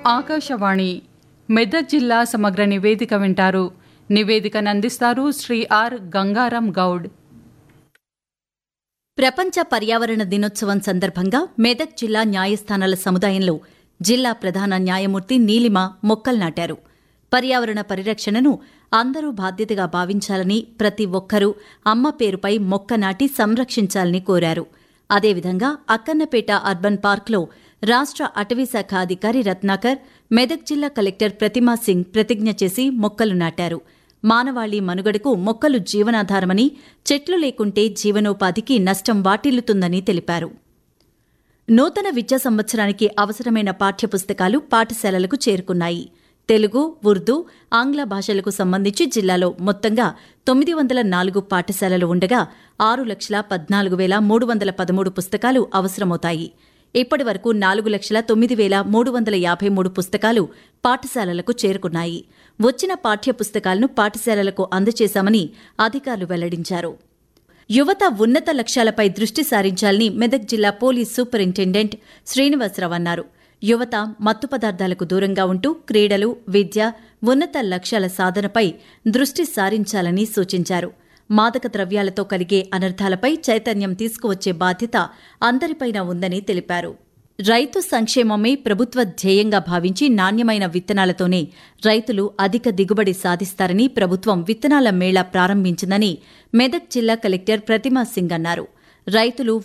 ఆకాశవాణి మెదక్ జిల్లా సమగ్ర నివేదిక వింటారు నివేదికను అందిస్తారు శ్రీ ఆర్ గంగారాం గౌడ్ ప్రపంచ పర్యావరణ దినోత్సవం సందర్భంగా మెదక్ జిల్లా న్యాయస్థానాల సముదాయంలో జిల్లా ప్రధాన న్యాయమూర్తి నీలిమ మొక్కలు నాటారు పర్యావరణ పరిరక్షణను అందరూ బాధ్యతగా భావించాలని ప్రతి ఒక్కరూ అమ్మ పేరుపై మొక్క నాటి సంరక్షించాలని కోరారు అదేవిధంగా అక్కన్నపేట అర్బన్ పార్క్లో రాష్ట్ర అటవీశాఖ అధికారి రత్నాకర్ మెదక్ జిల్లా కలెక్టర్ ప్రతిమా సింగ్ ప్రతిజ్ఞ చేసి మొక్కలు నాటారు మానవాళి మనుగడకు మొక్కలు జీవనాధారమని చెట్లు లేకుంటే జీవనోపాధికి నష్టం వాటిల్లుతుందని తెలిపారు నూతన విద్యా సంవత్సరానికి అవసరమైన పాఠ్యపుస్తకాలు పాఠశాలలకు చేరుకున్నాయి తెలుగు ఉర్దూ ఆంగ్ల భాషలకు సంబంధించి జిల్లాలో మొత్తంగా తొమ్మిది వందల నాలుగు పాఠశాలలు ఉండగా ఆరు లక్షల పద్నాలుగు వేల మూడు వందల పదమూడు పుస్తకాలు అవసరమవుతాయి ఇప్పటి వరకు నాలుగు లక్షల తొమ్మిది వేల మూడు వందల యాభై మూడు పుస్తకాలు పాఠశాలలకు చేరుకున్నాయి వచ్చిన పాఠ్యపుస్తకాలను పాఠశాలలకు అందజేశామని అధికారులు వెల్లడించారు యువత ఉన్నత లక్ష్యాలపై దృష్టి సారించాలని మెదక్ జిల్లా పోలీస్ సూపరింటెండెంట్ శ్రీనివాసరావు అన్నారు యువత మత్తు పదార్థాలకు దూరంగా ఉంటూ క్రీడలు విద్య ఉన్నత లక్ష్యాల సాధనపై దృష్టి సారించాలని సూచించారు మాదక ద్రవ్యాలతో కలిగే అనర్థాలపై చైతన్యం తీసుకువచ్చే బాధ్యత అందరిపైన ఉందని తెలిపారు రైతు సంక్షేమమే ప్రభుత్వ ధ్యేయంగా భావించి నాణ్యమైన విత్తనాలతోనే రైతులు అధిక దిగుబడి సాధిస్తారని ప్రభుత్వం విత్తనాల మేళా ప్రారంభించిందని మెదక్ జిల్లా కలెక్టర్ ప్రతిమా సింగ్ అన్నారు రైతులు